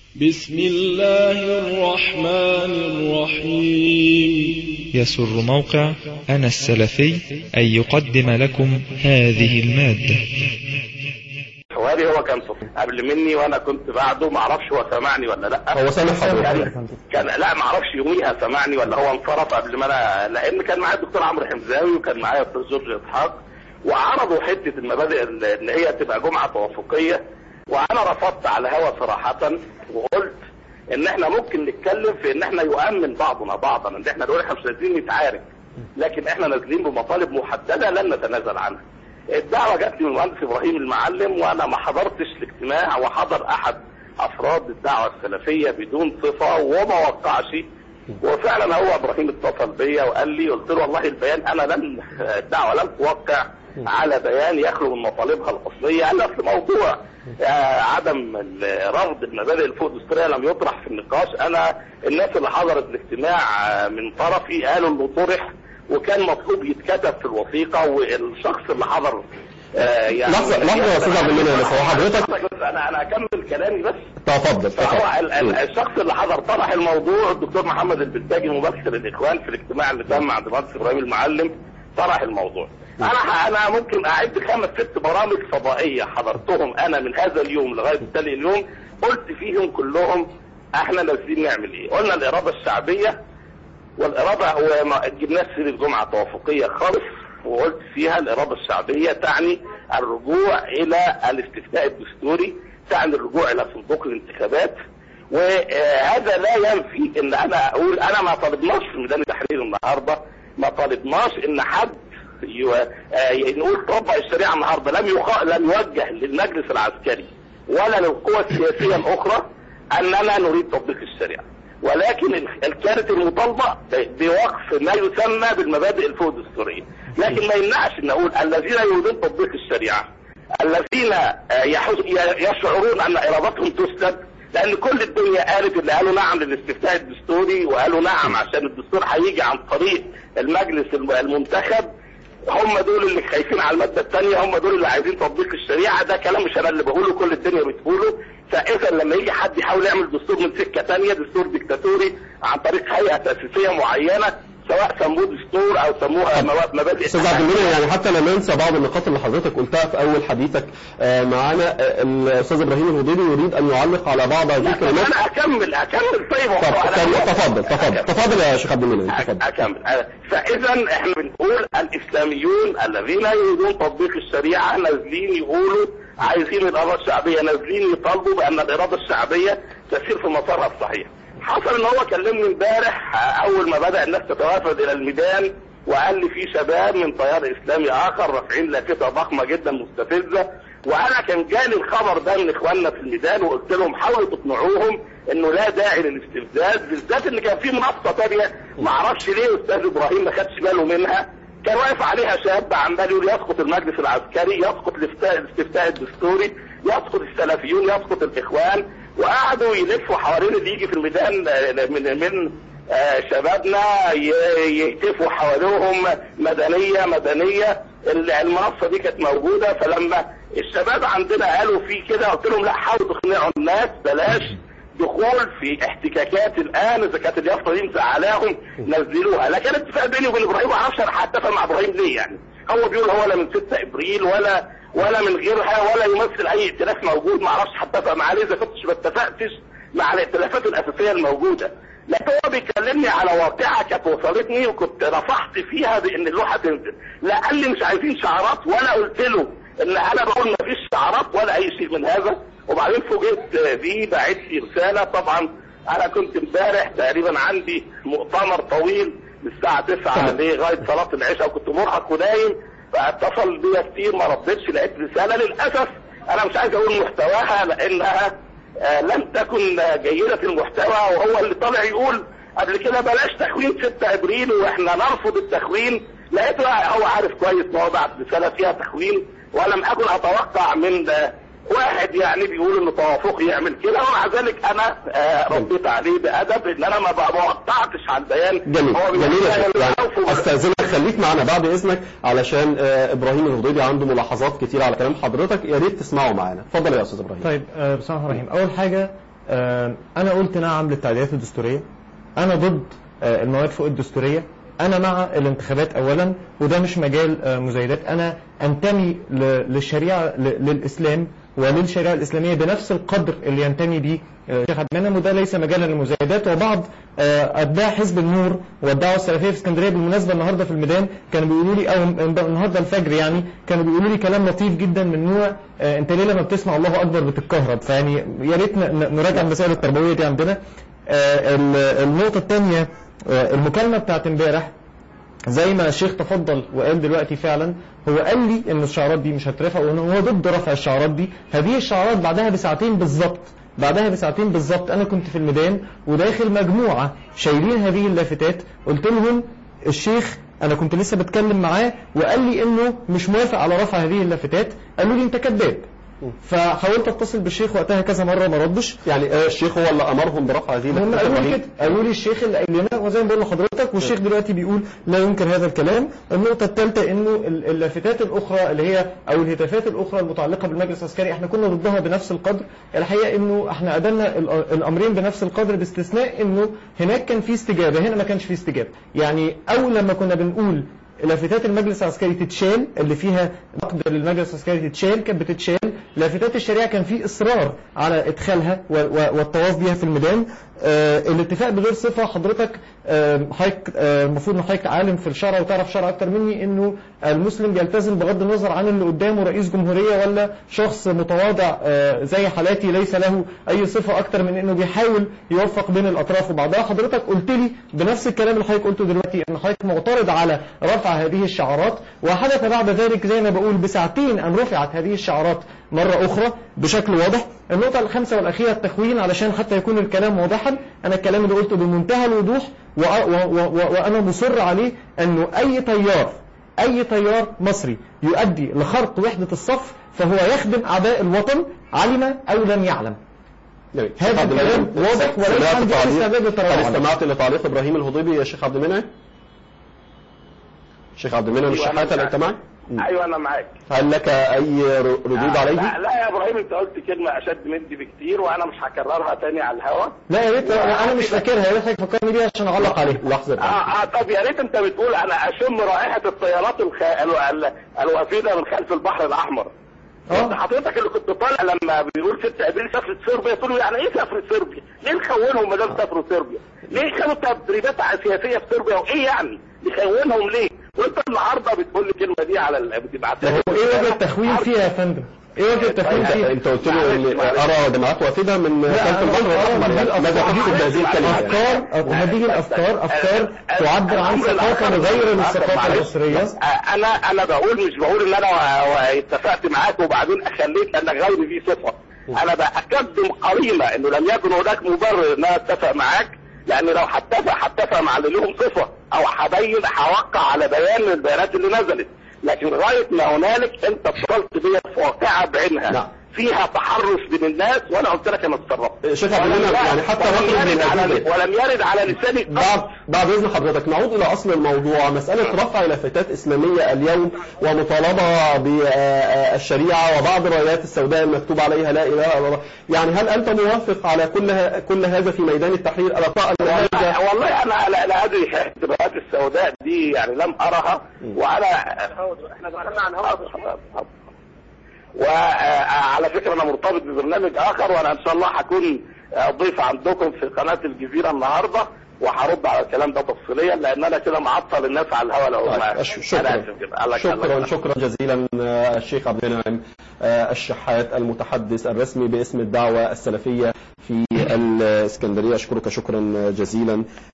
بسم الله الرحمن الرحيم يسر موقع أنا السلفي أن يقدم لكم هذه المادة حواري هو كان صف قبل مني وانا كنت بعده ما اعرفش هو سمعني ولا لا هو سامع حضرتك يعني كان لا ما اعرفش يوميها سمعني ولا هو انصرف قبل ما انا لان كان معايا الدكتور عمرو حمزاوي وكان معايا الدكتور جورج اسحاق وعرضوا حته المبادئ ان هي تبقى جمعه توافقيه وانا رفضت على هوا صراحه وقلت ان احنا ممكن نتكلم في ان احنا يؤمن بعضنا بعضا ان احنا نقول احنا مش نازلين نتعارك لكن احنا نازلين بمطالب محدده لن نتنازل عنها الدعوه جات لي من المهندس ابراهيم المعلم وانا ما حضرتش الاجتماع وحضر احد افراد الدعوه السلفيه بدون صفه وما وقعش وفعلا هو ابراهيم اتصل بيا وقال لي قلت له والله البيان انا لن الدعوه لم توقع على بيان يخلو من مطالبها الاصليه قال اصل موضوع آه، عدم ال- رفض المبادئ الفوق الدستوريه لم يطرح في النقاش انا الناس اللي حضرت الاجتماع آه، من طرفي قالوا انه طرح وكان مطلوب يتكتب في الوثيقه والشخص اللي حضر آه، يعني لحظة- لحظة يا أستاذ عبد المنعم، بس هو حضرتك- بس انا انا اكمل كلامي بس تفضل فهو تفضل ال- ال- الشخص اللي حضر طرح الموضوع الدكتور محمد البلتاجي ممثل الاخوان في الاجتماع اللي تم عند مهندس ابراهيم المعلم طرح الموضوع انا انا ممكن اعد خمس ست برامج فضائيه حضرتهم انا من هذا اليوم لغايه تالي اليوم قلت فيهم كلهم احنا نازلين نعمل ايه؟ قلنا الاراده الشعبيه والاراده هو ما جبناش سيره جمعه توافقيه خالص وقلت فيها الاراده الشعبيه تعني الرجوع الى الاستفتاء الدستوري تعني الرجوع الى صندوق الانتخابات وهذا لا ينفي ان انا اقول انا ما طالبناش في ميدان التحرير النهارده ما طالبناش ان حد يو- آه، نقول طبق الشريعه النهارده لم يخ... لم يوجه للمجلس العسكري ولا للقوى السياسيه الاخرى اننا نريد تطبيق الشريعه ولكن ال- كانت المطالبه ب- بوقف ما يسمى بالمبادئ الفوق الدستوريه لكن ما يمنعش ان اقول الذين يريدون تطبيق الشريعه الذين آه، يحس- ي- يشعرون ان ارادتهم تسلب لان كل الدنيا قالت اللي قالوا نعم للاستفتاء الدستوري وقالوا نعم عشان الدستور هيجي عن طريق المجلس الم- المنتخب هم دول اللي خايفين على الماده الثانيه هم دول اللي عايزين تطبيق الشريعه ده كلام مش انا اللي بقوله كل الدنيا بتقوله فاذا لما يجي حد يحاول يعمل دستور من سكه ثانيه دستور ديكتاتوري عن طريق هيئه تاسيسيه معينه سواء سموه دستور او سموها موا- مبادئ استاذ عبد المنعم يعني حتى لا ننسى بعض النقاط اللي حضرتك قلتها في اول حديثك آه، معانا آه، الاستاذ ابراهيم الهضيبي يريد ان يعلق على بعض هذه لا، الكلمات انا اكمل اكمل طيب طب وأنا- طب- تفضل تفضل تفضل يا شيخ عبد المنعم تفضل اكمل أه، فاذا احنا بنقول الاسلاميون الذين يريدون تطبيق الشريعه نازلين يقولوا عايزين الاراده الشعبيه نازلين يطالبوا بان الاراده الشعبيه تسير في مسارها الصحيح حصل ان هو كلمني امبارح أه، اول ما بدا الناس تتوافد الى الميدان وقال لي في شباب من تيار اسلامي اخر رافعين لافته ضخمه جدا مستفزه وانا كان جالي الخبر ده من اخواننا في الميدان وقلت لهم حاولوا تقنعوهم انه لا داعي للاستفزاز بالذات ان كان في منصه ثانيه ما اعرفش ليه استاذ ابراهيم ما خدش باله منها كان واقف عليها شاب عمال يقول يسقط المجلس العسكري يسقط الافتاء الاستفتاء الدستوري يسقط السلفيون يسقط الاخوان وقعدوا يلفوا حوالين اللي يجي في الميدان آه، من من آه، شبابنا ي- يهتفوا حواليهم مدنيه مدنيه ال- المنصه دي كانت موجوده فلما الشباب عندنا قالوا في كده قلت لهم لا حاولوا تقنعوا الناس بلاش دخول في احتكاكات الان اذا كانت اليافطه دي مزعلاهم نزلوها لكن اتفاق بيني وبين ابراهيم ما اعرفش انا هتفق مع ابراهيم ليه يعني هو بيقول هو لا من 6 ابريل ولا ولا من غيرها ولا يمثل اي ائتلاف موجود ما اعرفش هتفق معاه ليه اذا كنتش ما اتفقتش مع الائتلافات الاساسيه الموجوده لكن هو بيكلمني على واقعه كانت وصلتني وكنت رفعت فيها بان اللوحه تنزل لا قال لي مش عايزين شعارات ولا قلت له ان انا بقول ما فيش شعارات ولا اي شيء من هذا وبعدين فوجئت بيه باعت لي رساله طبعا انا كنت امبارح تقريبا عندي مؤتمر طويل من الساعه 9 لغايه صلاه العشاء وكنت مرهق ونايم فاتصل بيا كتير ما ردتش لقيت رساله للاسف انا مش عايز اقول محتواها لانها آه، لم تكن آه، جيدة المحتوى وهو اللي طالع يقول قبل كده بلاش تخوين 6 ابريل واحنا نرفض التخوين لقيته هو عارف كويس ان هو بعت رسالة فيها تخوين ولم اكن اتوقع من آه، واحد يعني بيقول انه توافقي يعمل كده ومع ذلك انا آه، رديت عليه بادب ان انا ما ما وقعتش على البيان جميل هو بيقول جميل يا أنا شيخ يعني أوفوا بال- استاذنك خليك معنا بعد اذنك علشان آه، ابراهيم الهضيبي عنده ملاحظات كتيره على كلام حضرتك يا ريت تسمعوا معانا اتفضل يا استاذ ابراهيم طيب آه، بسم الله الرحمن الرحيم اول حاجه آه، انا قلت نعم للتعديلات الدستوريه انا ضد آه، المواد فوق الدستوريه انا مع الانتخابات اولا وده مش مجال آه، مزايدات انا انتمي ل- للشريعه ل- للاسلام وللشريعه الاسلاميه بنفس القدر اللي ينتمي بيه آه، الشيخ عبد المنعم وده ليس مجالا للمزايدات وبعض آه، اتباع حزب النور والدعوه السلفيه في اسكندريه بالمناسبه النهارده في الميدان كانوا بيقولوا لي او النهارده الفجر يعني كانوا بيقولوا لي كلام لطيف جدا من نوع آه، انت ليه لما بتسمع الله اكبر بتتكهرب فيعني يا ريت ن- ن- نراجع المسائل التربويه دي عندنا آه، ال- النقطه الثانيه المكالمه بتاعت امبارح زي ما الشيخ تفضل وقال دلوقتي فعلا هو قال لي ان الشعارات دي مش هترفع وان هو ضد رفع الشعارات دي هذه الشعارات بعدها بساعتين بالظبط بعدها بساعتين بالظبط انا كنت في الميدان وداخل مجموعه شايلين هذه اللافتات قلت لهم الشيخ انا كنت لسه بتكلم معاه وقال لي انه مش موافق على رفع هذه اللافتات قالوا لي انت كذاب فحاولت اتصل بالشيخ وقتها كذا مره ما ردش يعني آه، الشيخ هو اللي امرهم برفع هذه هم اللافتات قالوا لي الرهيبة. كده قالوا لي الشيخ اللي قال لنا وزي ما بقول لحضرتك والشيخ دلوقتي بيقول لا ينكر هذا الكلام النقطه الثالثه انه ال- اللافتات الاخرى اللي هي او الهتافات الاخرى المتعلقه بالمجلس العسكري احنا كنا ضدها بنفس القدر الحقيقه انه احنا ادلنا ال- الامرين بنفس القدر باستثناء انه هناك كان في استجابه هنا ما كانش في استجابه يعني اول لما كنا بنقول لافتات المجلس العسكري تتشال اللي فيها نقد للمجلس العسكري تتشال كانت بتتشال لافتات الشريعه كان في اصرار على ادخالها و- و- والطواف بها في الميدان آه الاتفاق بغير صفه حضرتك آه، حضرتك آه، المفروض ان حضرتك عالم في الشرع وتعرف شرع اكتر مني انه المسلم بيلتزم بغض النظر عن اللي قدامه رئيس جمهوريه ولا شخص متواضع آه، زي حالاتي ليس له اي صفه اكتر من انه بيحاول يوفق بين الاطراف وبعضها حضرتك قلت لي بنفس الكلام اللي حضرتك قلته دلوقتي ان حضرتك معترض على رفع هذه الشعارات وحدث بعد ذلك زي ما بقول بساعتين ان رفعت هذه الشعارات مره اخرى بشكل واضح النقطه الخامسه والاخيره التخوين علشان حتى يكون الكلام واضحا انا الكلام اللي قلته بمنتهى الوضوح و- و- و- وانا مصر عليه انه اي تيار اي تيار مصري يؤدي لخرق وحده الصف فهو يخدم اعداء الوطن علم او لم يعلم جميل. هذا شيخ عبد الكلام المنعم، واضح وليس سمعت عندي تعليق- استعداد للتراجع هل عليه. استمعت لتعليق ابراهيم الهضيبي يا شيخ عبد المنعم؟ شيخ عبد المنعم أيوة، أنا الشحاته معاك. انت معي؟ ايوه انا معاك هل لك اي ر- ردود لا عليه؟ لا يا ابراهيم انت قلت كلمه اشد مني بكتير وانا مش هكررها تاني على الهوا لا يا ريت انا مش فاكرها يا ريت حضرتك فكرني بيها عشان اعلق عليه لحظه اه اه طب يا ريت انت بتقول انا اشم رائحه الطيارات الخ... ال... ال... الوافده من خلف البحر الاحمر اه. انت حضرتك اللي كنت طالع لما بيقول 6 ابريل سافرت صربيا تقول له يعني ايه سافرت صربيا؟ ليه نخونهم ما دام سافروا صربيا؟ ليه خدوا تدريبات سياسيه في صربيا وايه يعني؟ نخونهم ليه؟ وانت النهارده بتقول لي الكلمه دي على ال... بتبعتها هو ايه وجه التخوين فيها يا فندم؟ ايه وجه التخوين انت, فيها؟ انت قلت له ان معلش، معلش. ارى جماعات وافده من خلف أنا البحر قلت آه، الاحمر دي يعني ماذا الأفكار. تقصد بهذه الكلمه؟ يعني؟ افكار وهذه الافكار افكار تعبر عن ثقافه غير الثقافه المصريه انا انا بقول مش بقول ان انا و- و- اتفقت معاك وبعدين اخليت انك غير ذي صفه انا بقدم قرينه انه لم يكن هناك مبرر ان انا اتفق معاك لان لو هتفق هتفق مع اللي لهم صفه او هبين هوقع على بيان من البيانات اللي نزلت لكن لغايه ما هنالك انت اتصلت بيا في واقعه بعينها نعم. فيها تحرش بين الناس وانا قلت لك انا اتصرفت شيخ عبد ولم المنعم، يرد- يعني حتى ولم نخرج من يرد على الأدلة. ولم يرد على لساني بعد بعد اذن حضرتك نعود الى اصل الموضوع مساله رفع لافتات اسلاميه اليوم ومطالبه بالشريعه وبعض الرايات السوداء المكتوب عليها لا اله الا الله يعني هل انت موافق على كل ه- كل هذا في ميدان التحرير الا ترى ان هذا والله, والله انا لا, لا ادري الانتباهات السوداء دي يعني لم ارها وانا احنا دخلنا عن هوا وعلى فكره انا مرتبط ببرنامج اخر وانا ان شاء الله هكون ضيف عندكم في قناه الجزيره النهارده وهرد على الكلام ده تفصيليا لان انا كده معطل الناس على الهوا لو ما طيب، ش- شكرا أنا آسف كده. الله شكرا يخليك. شكرا جزيلا آه، الشيخ عبد المنعم آه، الشحات المتحدث الرسمي باسم الدعوه السلفيه في الاسكندريه اشكرك شكرا جزيلا